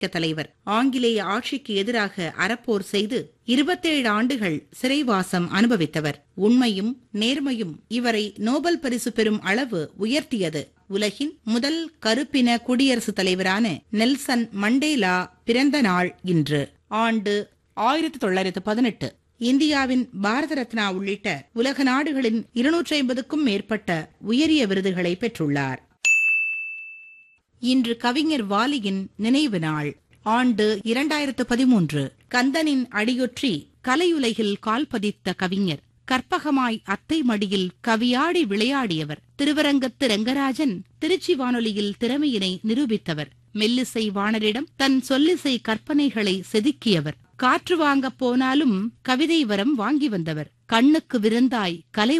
தலைவர் ஆங்கிலேய ஆட்சிக்கு எதிராக அறப்போர் செய்து இருபத்தேழு ஆண்டுகள் சிறைவாசம் அனுபவித்தவர் உண்மையும் நேர்மையும் இவரை நோபல் பரிசு பெறும் அளவு உயர்த்தியது உலகின் முதல் கருப்பின குடியரசுத் தலைவரான நெல்சன் மண்டேலா பிறந்த நாள் இன்று ஆண்டு ஆயிரத்தி தொள்ளாயிரத்து பதினெட்டு இந்தியாவின் பாரத ரத்னா உள்ளிட்ட உலக நாடுகளின் இருநூற்றி ஐம்பதுக்கும் மேற்பட்ட உயரிய விருதுகளை பெற்றுள்ளார் இன்று கவிஞர் வாலியின் நினைவு நாள் ஆண்டு இரண்டாயிரத்து பதிமூன்று கந்தனின் அடியொற்றி கலையுலகில் கால் பதித்த கவிஞர் கற்பகமாய் அத்தை மடியில் கவியாடி விளையாடியவர் திருவரங்கத்து ரங்கராஜன் திருச்சி வானொலியில் திறமையினை நிரூபித்தவர் மெல்லிசை வாணரிடம் தன் சொல்லிசை கற்பனைகளை செதுக்கியவர் காற்று வாங்கப் போனாலும் கவிதை வரம் வாங்கி வந்தவர் கண்ணுக்கு விருந்தாய் கலை